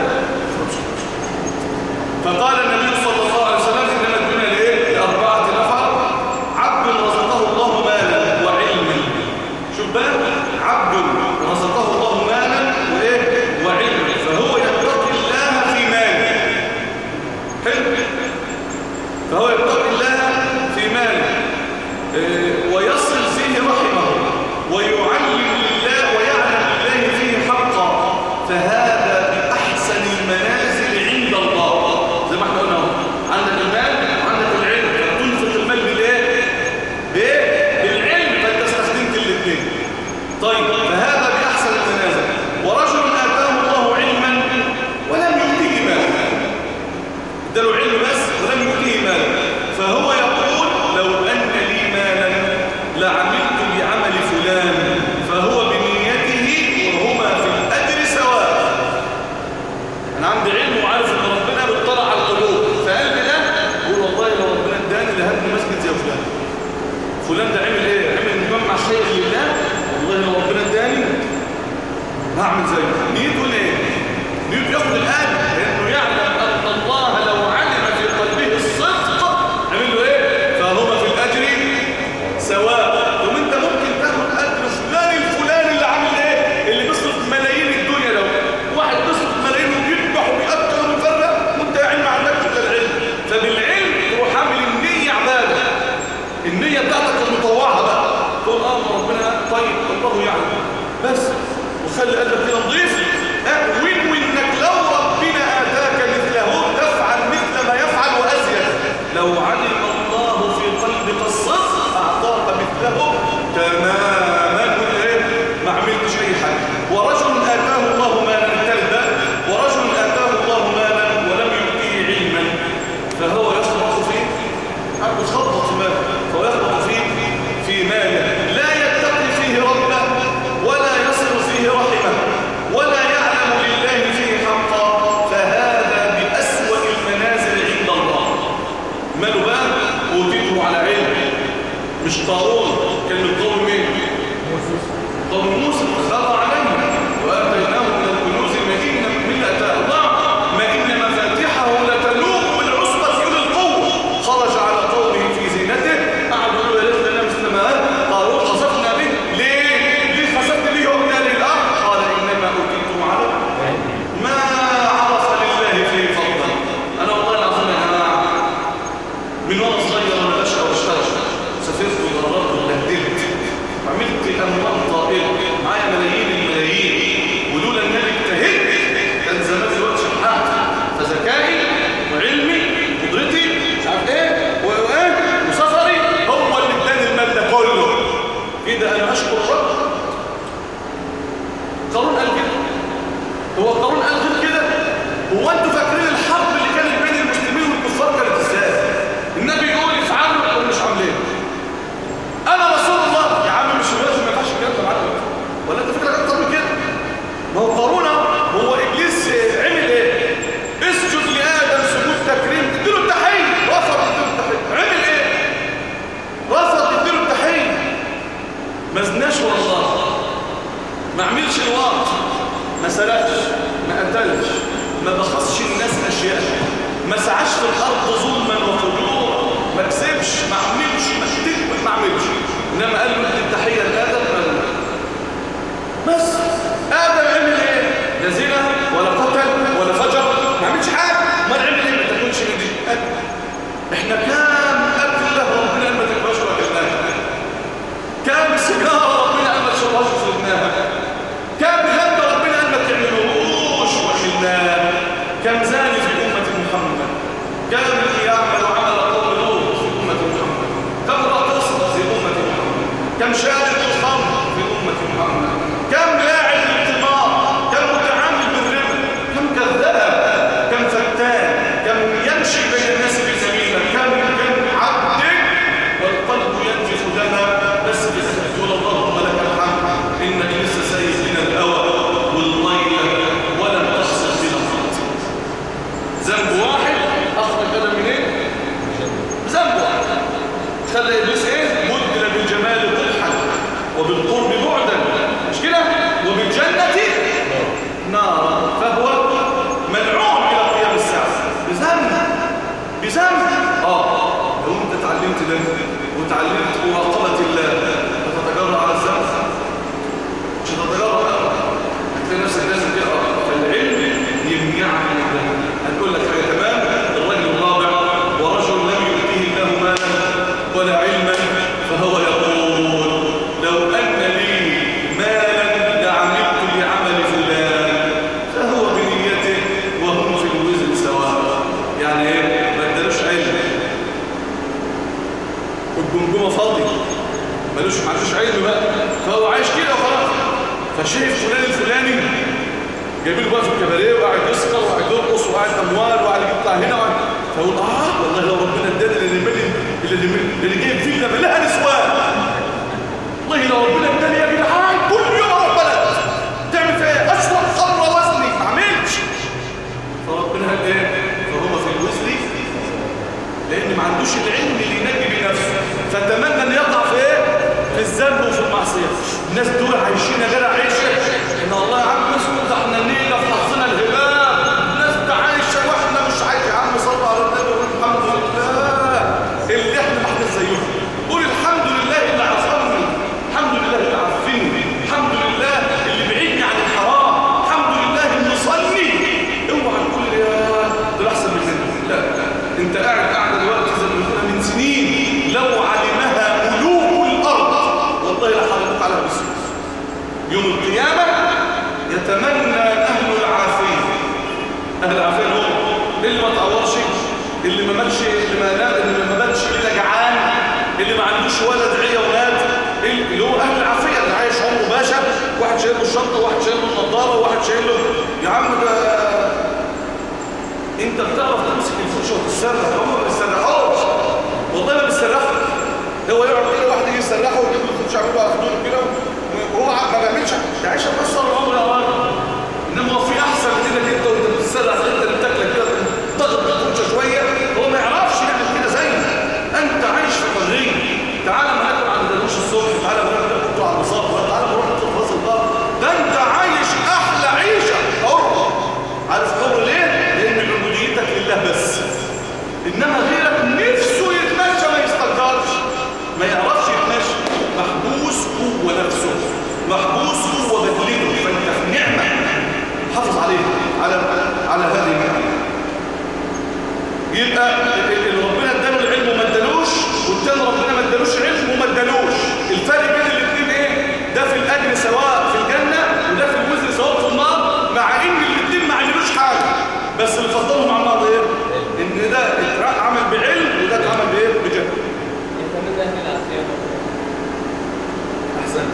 Speaker 1: فقال النبي صلى الله عليه وسلم انما الدنيا لايه لاربعه نفر عبد رزقه الله مالا وعلما شوف بقى عبد رزقه الله مالا وايه وعلما فهو يتقي الله في ماله حلو فهو يتقي الله في ماله إيه ويصل فيه رحمه ويعلم لله ويعلم لله فيه حقا فهذا بأحسن المنازل عند الله زي ما احنا قلنا اهو عندك المال وعندك العلم فتنفق المال بالايه؟ بايه؟ بالعلم فانت استخدمت الاثنين طيب فهذا بأحسن المنازل ورجل آتاه الله علما ولم يؤتيه مالا اداله علم بس ولم يؤتيه مالا فهو يقول لو أن لي مالا لعملت بعمل فلان فهو بنيته وهما في الأجر سواء أنا عندي علم وعارف أن ربنا بيطلع على القلوب فقلبي ده يقول والله لو ربنا اداني لهبني مسجد زي فلان فلان ده عمل ايه؟ عمل مجمع خير لله والله لو ربنا اداني هعمل زيه نيته ايه؟ نيته ياخد الآن لأنه يعلم أن الله لو علم في قلبه الصدق عمل له ايه؟ فهما في الأجر سواء ثم انت ممكن تاخد أجر فلان الفلاني اللي عامل ايه؟ اللي بيصرف ملايين الدنيا لو واحد بيصرف ملايين وبيذبح وبيقتل وبيفرق وانت يا عيني ما عندكش الا العلم فبالعلم تروح عامل النية عبادة النية بتاعتك المطوعة بقى تقول اه ما ربنا طيب الله يعلم بس وخلي قلبك كده نظيف اه وين وانك لو ربنا اتاك مثله تفعل مثل ما يفعل وازيد لو علم الله في قلبك الصدق اعطاك مثله تماما كنت ايه ما عملتش اي حاجه ورجل اتاه الله مالا الثالث ده ورجل اتاه الله مالا ولم يؤتيه علما فهو يخبط فيه بتخبط في ماله فهو يخبط فيه في ماله لا يتقي فيه ربه ولا يصل فيه رحمه ولا يعلم لله فيه حقا فهذا بأسوأ المنازل عند الله ماله بقى أوتيته على علم مش قارون كلمة قارون مين؟ قارون موسى فساق عليه وآتيناه من الكنوز ما إن من أتاه الله ما إن مفاتحه لتنوء بالعصبة أولي القوة خرج على قومه في زينته قعدوا يقولوا يا ريت لنا مثل ما قارون خسفنا به ليه؟ ليه خسفت به ومن أهل الأرض؟ قال إنما أوتيته على ما عرف لله فيه فضلا أنا والله العظيم يا جماعة من وانا صغير وانا بشقى واشتغل سافرت وضربت وبهدلت عملت اموال طائله معايا ملايين الملايين ولولا ان انا اجتهدت كان زمان دلوقتي شحات فذكائي وعلمي قدرتي مش عارف ايه وايه وسفري هو اللي اداني المال ده كله كده انا اشكر الرب قارون قال كده هو قارون قال غير كده هو انتوا فاكرين الحرب اللي كانت بين المسلمين والكفار كانت ازاي النبي يقول افعلوا ولا مش عاملين انا رسول الله يا عم مش لازم ما ينفعش الكلام ده خلى ابليس ايه مدل بالجمال قبحا وبالقرب بعدا مش كده وبالجنه نارا فهو ملعون الى قيام الساعه بذنب بذنب اه لو انت اتعلمت ده وتعلمت مراقبه الله هتتجرأ على الذنب مش هتتجرأ هتلاقي نفسك لازم تقرا فالعلم يمنعك من الذنب هتقول لك حاجه تمام الرجل الرابع ورجل لم يؤتيه الله مالا ولا علما فهو يقول لو ان لي مالا لعملت بعمل فلان فهو بنيته وهم في الوزن سواء يعني ايه ما ادالوش علم الجمجمه فاضي ملوش ما عندوش علم بقى فهو عايش كده وخلاص فشايف فلان الفلاني جايبينه بقى في الكباريه وقاعد يسكر وقاعد يرقص وقاعد اموال وقاعد يطلع هنا وقاعد فاقول اه والله لو ربنا اداني اللي مالي اللي اللي جايب فيلا ملاها نسوان والله لو ربنا اداني يا جدعان كل يوم اروح بلد تعمل فيها ايه؟ اشرب خمر وزني ما اعملش فربنا قال ايه؟ فهو في الوزن لان ما عندوش العلم اللي ينجي بنفسه فتمنى ان يقع في ايه؟ في الذنب وفي المعصيه الناس دول عايشين يا جدع عيشه ان الله يا عم اسكت ده احنا النيله في حظنا الهباب الناس ده عايشه واحنا مش عايشه يا عم صلوا على النبي وقول الحمد لله اللي احنا ما احنا زيهم قول الحمد لله اللي عصمني الحمد لله اللي عافني الحمد لله اللي بعدني عن الحرام الحمد لله اللي صلي اوعى تقول يا دول احسن مننا لا انت قاعد قاعده دلوقتي زي ما بنقولها من سنين لو علمها ملوك الارض والله لحرقوك على الرسول يوم القيامة يتمنى أهل العافية أهل العافية هو اللي ما تعورش اللي ما ماتش اللي ما نام اللي ما ماتش إلا جعان اللي ما عندوش ولد عيا ولاد اللي هو أهل العافية اللي عايش عمره باشا واحد شايل له الشنطة واحد شايل له النضارة وواحد شايل له يا عم ده انت بتعرف تمسك الفرشه وتسرح هم ما بيسرحوش والله ما بيسرحوا هو يقعد كده واحد يجي يسرحه ويجيب له فرشه يعمله على خدوده كده وهو ما بيعملش ده عايشه بس العمر يا راجل انما هو في احسن من انك انت وانت بتسرح انت اللي بتاكلك كده تضغط الفرشه شويه هو ما يعرفش يعمل كده زيك انت عايش في حريه تعالى ما ناكل عند دروش الصبح تعالى ما ناكل على البساط تعالى ما نروح نطلع في راس البر ده انت عايش احلى عيشه حر عارف حر ليه؟ لان عبوديتك لله بس انما غيرك نفسه يتمشى ما يستقدرش ما يعرفش يتمشى محبوس هو نفسه محبوس هو بدلته فانت في نعمه حافظ عليها على على هذه النعمه يبقى اللي ربنا اداله العلم وما ادالوش والتاني ربنا ما ادالوش علم وما ادالوش الفرق بين الاثنين ايه ده في الاجر سواء في الجنه وده في الوزر سواء في النار مع ان الاثنين ما عملوش حاجه بس اللي فضلهم عن بعض ايه ان ده اتعمل بعلم وده اتعمل بايه بجهل
Speaker 2: انت من اهل العافيه
Speaker 1: احسن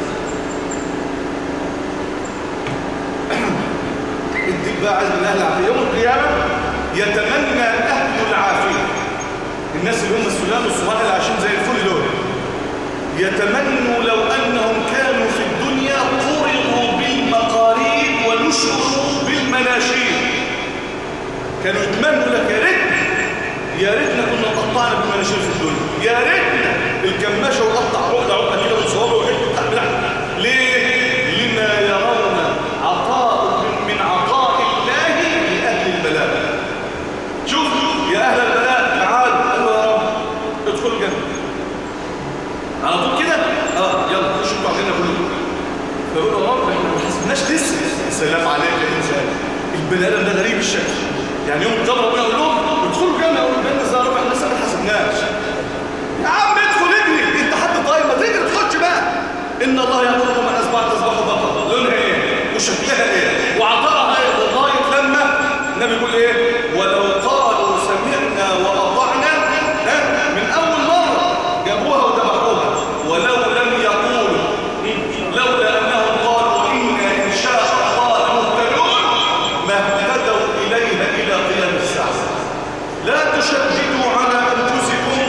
Speaker 1: اديك بقى عايز من اهل العافيه يوم القيامه يتمنى اهل العافيه الناس اللي هم السلام والصهاينه اللي عايشين زي الفل دول يتمنوا لو انهم كانوا في الدنيا قرضوا بالمقاريب ونشروا بالمناشير كانوا يتمنوا لك يا ريت يا ريتنا كنا قطعنا بالمناشير في الدنيا يا ريتنا الكماشه وقطع عقده عقده كده بصوابه وحته تحت لحم ليه لما يرون عطاء من, من عطاء الله لاهل البلاء شوف يا اهل البلاء تعالوا قالوا يا رب ادخلوا الجنه على طول كده اه يلا خشوا انتوا علينا كلكم فيقولوا يا رب احنا ما حسبناش لسه السلام عليك يا انسان البني ادم ده غريب الشكل يعني يوم القيامه ربنا يقول لهم ادخلوا الجنه يقولوا الجنه ازاي يا رب احنا لسه ما حسبناش يا عم ادخل اجري انت حد طيب ما تجري تخش بقى ان الله يامركم ان اصبحت تصبحوا بقره لونها ايه وشكلها ايه وعطاها ايه لغايه لما النبي بيقول ايه ولو قالوا سمعنا واطعنا ها من اول مره جابوها وذبحوها ولو لم يقولوا لولا انهم قالوا انا ان شاء الله مهتدون ما اهتدوا اليها الى قيام الساعه لا تشددوا على انفسكم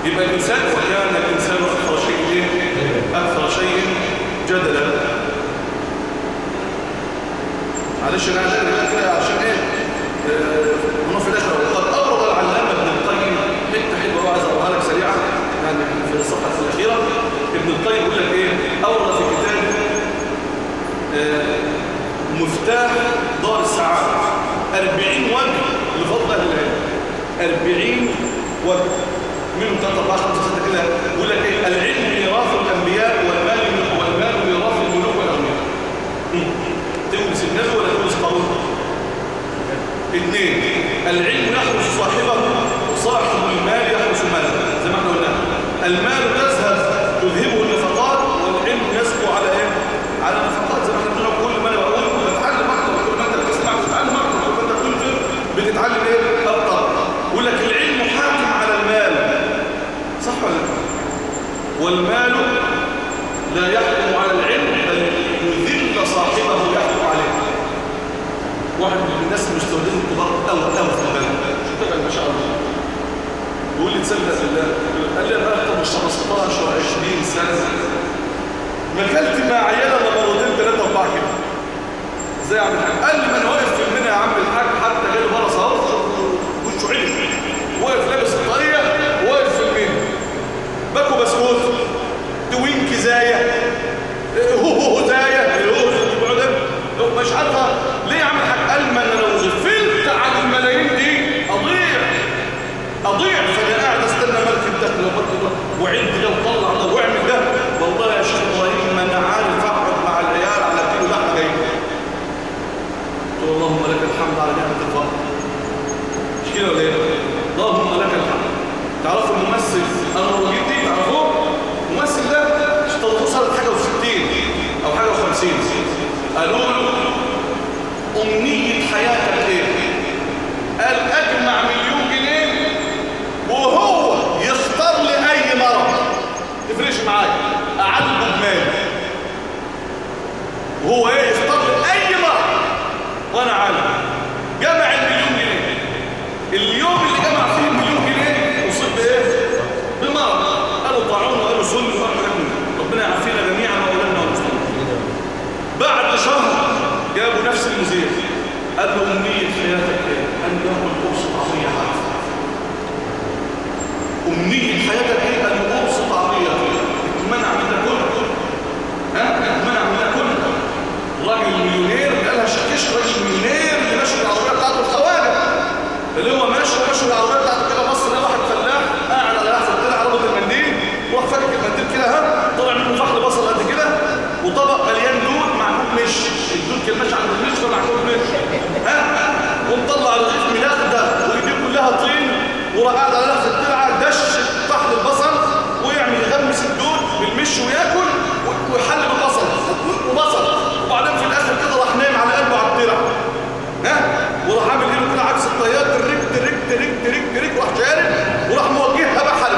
Speaker 1: يبقى الإنسان وكان الإنسان أكثر شيء إيه؟ أكثر شيء جدلا معلش أنا عشان كده عشان إيه آه في الآخر وقد أورد العلامة ابن القيم حتة حلوة عايز أقولها لك سريعا يعني في الصفحة الأخيرة ابن القيم يقول لك إيه أورد في كتاب آه مفتاح دار السعادة 40 وجه لفضل أهل العلم 40 وجه منهم 3 4 5 6 كده يقول لك ايه العلم ميراث الانبياء والمال والمال ميراث الملوك والاغنياء تورث النبي ولا تورث قارون اثنين العلم يحرس صاحبه وصاحب المال يحرس ماله زي ما احنا قلنا المال تذهب تذهبه النفقات والعلم يسقو على ايه على النفقات زي ما احنا قلنا كل ما انا بقول بتتعلم اكتر كل ما انت بتسمع بتتعلم اكتر كل ما انت بتنفر بتتعلم ايه اكتر يقول لك العلم حاكم على المال صح ولا لا والمال لا يحكم على العلم بل يذل صاحبه يحكم عليه واحد من الناس المستوردين الكبار قوي قوي في البلد اشتغل ما شاء الله يقول لي تصدق بالله قال لي انا طب 15 20 سنه ما اكلت مع عيال الا مرتين ثلاثه اربعه كده ازاي يا عم الحاج قال لي ما انا واقف في المنى يا عم الحاج حتى غير برص اهو وشه علم واقف لابس الطاقيه واقف في المنى باكو بسكوت توينك زايه هو هو زايه هو هو مش عارفه ليه يا عم الحاج قال ما انا لو غفلت عن الملايين دي اضيع اضيع فانا قاعد استنى ملك الدخل وملك وعد ده وطلع ده واعمل ده والله يا شيخ ابراهيم ما انا عارف اقعد مع العيال على كيلو لحمه جاي قلت اللهم لك الحمد على نعمه الفضل مش كده ولا ايه اللهم لك الحمد تعرفوا الممثل انا جدي تعرفوه الممثل ده اشتغلته صارت حاجه و60 او حاجه و50 قالوا له امنيه حياتك ايه قال اجمع مليون جنيه وهو يختار لي اي مرض تفرقش معايا اعالجه بمالي وهو ايه يختار لي اي مرض وانا عالم جمع المليون جنيه اليوم اللي جمع فيه المليون جنيه اصيب بايه بمرض قالوا طاعون وقالوا سل وقالوا ربنا يعافينا جميعا واولادنا والمسلمين بعد شهر جابوا نفس المذيع قال له امنيه حياتك ايه قال له القرص طعميه عارفه امنيه حياتك ايه قال له قرص طعميه اتمنع من ده كله ها اتمنع من ده كله الراجل المليونير قالها شكش راجل مليونير اللي ماشي بالعربيه بتاعته الخواجه اللي هو ماشي ماشي بالعربيه بتاعته كده بص لقى واحد فلاح قاعد على لحظه كده عربه المنديل وراح فاكك المنديل كده ها طلع منه فحل بصل قد كده وطبق مليان دود معكوب مش الدود كان ماشي عند المش فمعكوب مش ها ومطلع رغيف ملخده وايديه كلها طين وراح قاعد على لحظه الترعه دش فحل البصل ويعمل يغمس الدود بالمش وياكل ويحل بالبصل وبصل وبعدين في الاخر كده راح نايم على قلبه على الترعه ها وراح عامل ايده كده عكس الطيار ترك ترك ترك ترك ترك وراح شارب وراح موجهها بحل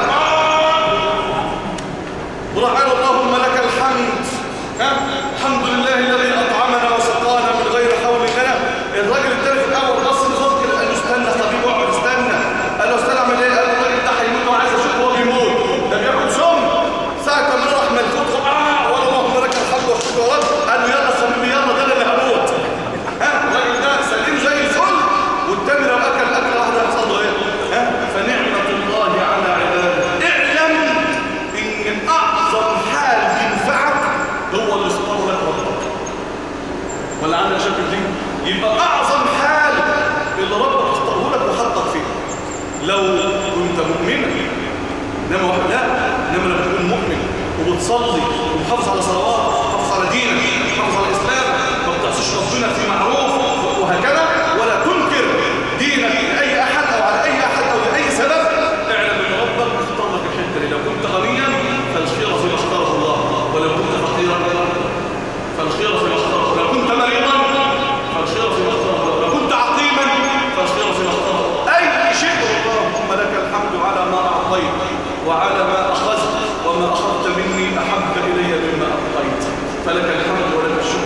Speaker 1: وراح قال اللهم لك الحمد ها الحمد لله الذي اطعمنا وسقانا من غير حول لنا الراجل الثاني في الاول بص لصوت كده قال له استنى حبيبي اقعد استنى قال له استنى اعمل ايه قال له الراجل ده هيموت وعايز اشوف هو بيموت ده بياكل سم ساعه ما راح ملفوت اه ولا اللهم لك الحمد والشكر ورد قال له يلا حبيبي يلا ده اللي هموت ها الراجل ده سليم زي الفل والتاني لو اكل اكل واحده هيحصل له ايه ها فنعمه الله على عباده اعلم ان اعظم حال ينفعك هو اللي اختار لك ربك ولا عندك شك في دي يبقى اعظم حال اللي ربك اختاره لك وحطك فيه لو كنت مؤمنا انما واحد لا انما لما تكون مؤمن وبتصلي ومحافظ على صلوات ومحافظ على دينك ومحافظ على الاسلام ما بتعصيش ربنا في معروف وهكذا ولا تنكر دينك لاي احد او على اي احد او لاي سبب اعلم ان ربك اختار لك الحته دي لو كنت غنيا فالخير فيما اختاره الله ولو كنت فقيرا فالخير فيما اختاره لو كنت مريضا فالخير فيما اختاره لو كنت عقيما فالخير فيما اختاره اي شيء اللهم لك الحمد على ما اعطيت وعلى ما اخذت وما اخذت مني احب الي مما ابقيت فلك الحمد ولك الشكر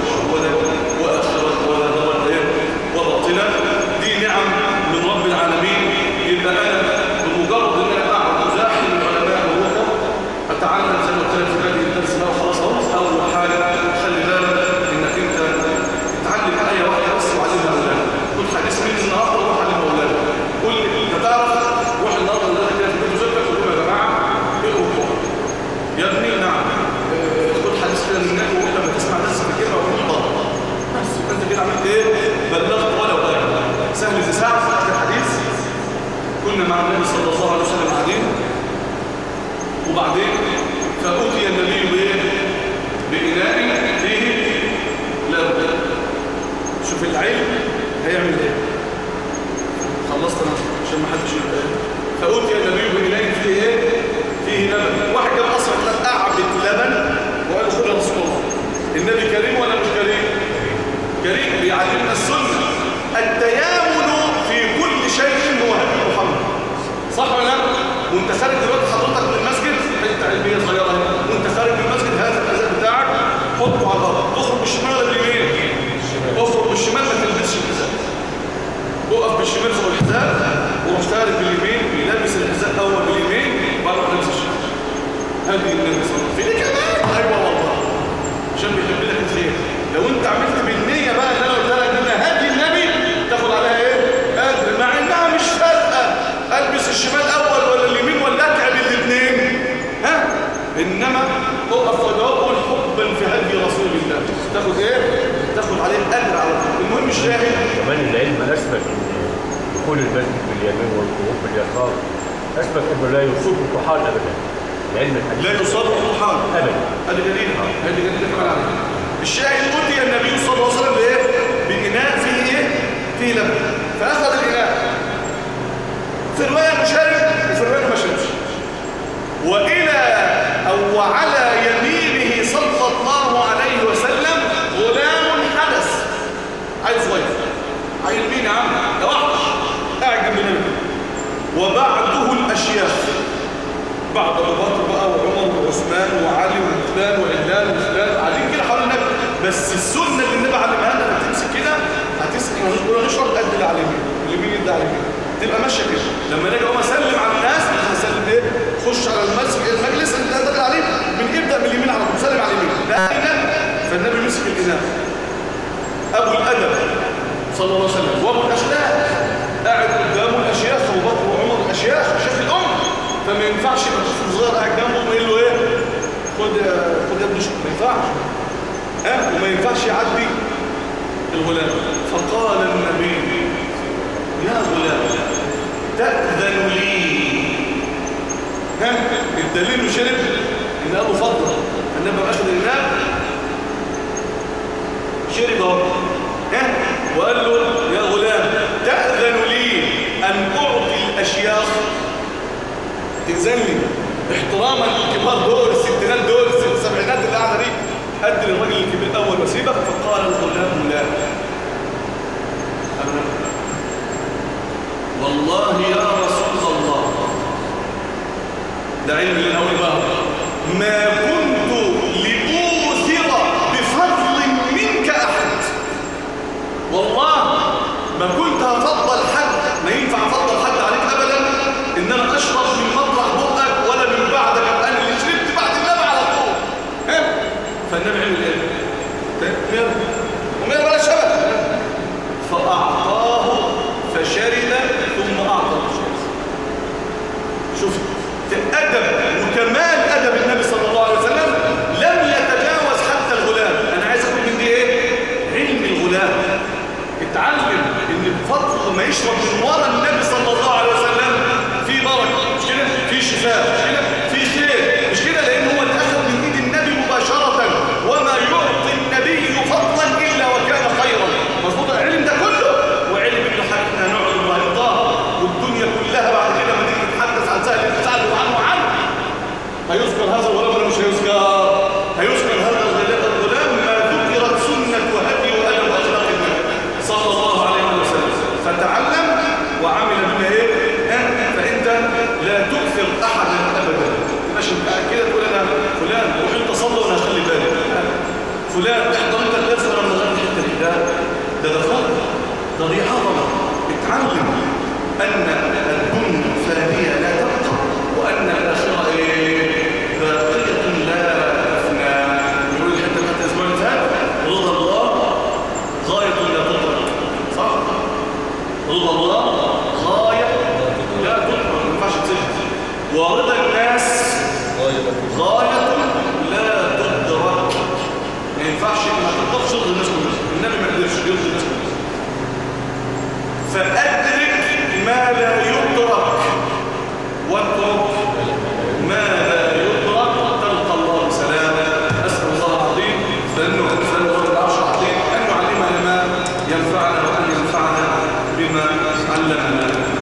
Speaker 1: كريم ولا مش كريم كريم بيعلمنا السنة التيامن في كل شيء هو هدي محمد صح ولا لا وانت خارج دلوقتي حضرتك من المسجد حته علميه صغيره اهي وانت خارج من المسجد هذا الازاز بتاعك حطه على الارض تخرج بالشمال ولا باليمين اخرج بالشمال ما تلبسش الحذاء وقف بالشمال فوق الحذاء وروح خارج باليمين لابس الحذاء اول باليمين بعد ما لابس الشمال هذه النبي صلى الله عليه وسلم في دي كمان ايوه والله عشان بيحب لك الخير لو انت عملت بالنيه بقى اللي انا قلت لك ان هدي النبي تاخد عليها ايه اجر مع انها مش فارقه البس الشمال اول ولا اليمين ولا اتعب الاثنين ها انما اقف وجاوب قول حبا في هدي رسول الله تاخد ايه تاخد عليه الاجر على طول المهم الشاهد
Speaker 3: كمان العلم اثبت ان دخول المسجد باليمين والخروج باليسار اثبت انه لا يصيب الطحال ابدا العلم الحديث
Speaker 1: لا يصاب الطحال
Speaker 3: ابدا
Speaker 1: هذه دليل هذه دليل كمان عليه الشاهد أتي النبي صلى الله عليه وسلم بإيه؟ بإناء فيه إيه؟ فيه لبن فأخذ الإناء في الرواية مشارب وفي الرواية ما شربش وإلى أو وعلى يمينه صلى الله عليه وسلم غلام حدث عيل صغير عيل مين يا عم؟ ده واحد قاعد جنب النبي وبعده الأشياخ بعد ابو بكر بقى وعمر وعثمان وعلي وفلان وعلان وفلان قاعدين كده حوالين النبي بس السنه اللي النبي علمها لنا لما تمسك كده هتسقي ونقول نشرب قد اللي على اليمين اليمين يدي على اليمين تبقى ماشيه كده لما نيجي اقوم اسلم على الناس اسلم ايه خش على المسجد المجلس اللي انت داخل عليه من ابدا من اليمين على طول سلم على اليمين ده النبي فالنبي مسك الاناء ابو الادب صلى الله عليه وسلم وابو الاشلاء قاعد قدامه الاشياخ ابو بكر وعمر الاشياخ شيخ الامه فما ينفعش يبقى طفل صغير قاعد جنبه ويقول له ايه خد يا خد يا ابني شوف ما ينفعش ها وما ينفعش يعدي الغلام فقال النبي يا غلام تأذن لي ها الدليل انه شرب ان ابو فضل انما اخذ الاناء شرب اهو ها وقال له يا غلام تأذن لي ان اعطي الاشياخ تأذن لي احتراما للكبار دول الستينات دول السبعينات اللي قاعده دي ادي للراجل الكبير الاول وسيبك فقال الغلام لا أبدا. والله يا رسول الله ده علم اللي نقول بقى ما كنت لأوثر بفضل منك أحد والله ما كنت هفضل حد ما ينفع افضل حد عليك ابدا ان انا اشرب من مطرح بقك ولا من بعدك ابقى انا اللي شربت بعد النبي على طول ها فالنبي عمل ايه ومين بقى شبه فاعطاه فشرب ثم اعطى الشيخ شوف أدب وكمال أدب النبي صلى الله عليه وسلم لم يتجاوز حتى الغلام أنا عايز أقول من دي إيه؟ علم الغلام اتعلم إن الفضل ما يشرب من ورا النبي صلى الله عليه وسلم في بركة مش كده؟ في شفاء مش كده؟ في خير مش كده؟ لأن هو اللي أخذ من إيد النبي مباشرة وما يعطي النبي فضلا إلا وكان خيرا مظبوط العلم ده كله وعلم إنه حتى نقعد ونرضاه والدنيا كلها بعد كده ما تيجي تتحدث عن سهل بن سعد وعنه وعنه هيذكر هذا الغلام ولا مش هيذكر هيذكر هذا الغلام ما ذكرت سنة وهدي وأدب وأخلاق النبي صلى الله عليه وسلم فتعلم وعمل بما ايه ها؟ فانت لا تؤثر احدا ابدا مش قاعد كده تقول انا فلان روح انت صلي وانا هخلي بالي لا. فلان احضر انت الدرس وانا من غير الحته دي ده ده ده فضل ده دي عظمه اتعلم ان الدنيا فانيه لا تبقى وان الاخره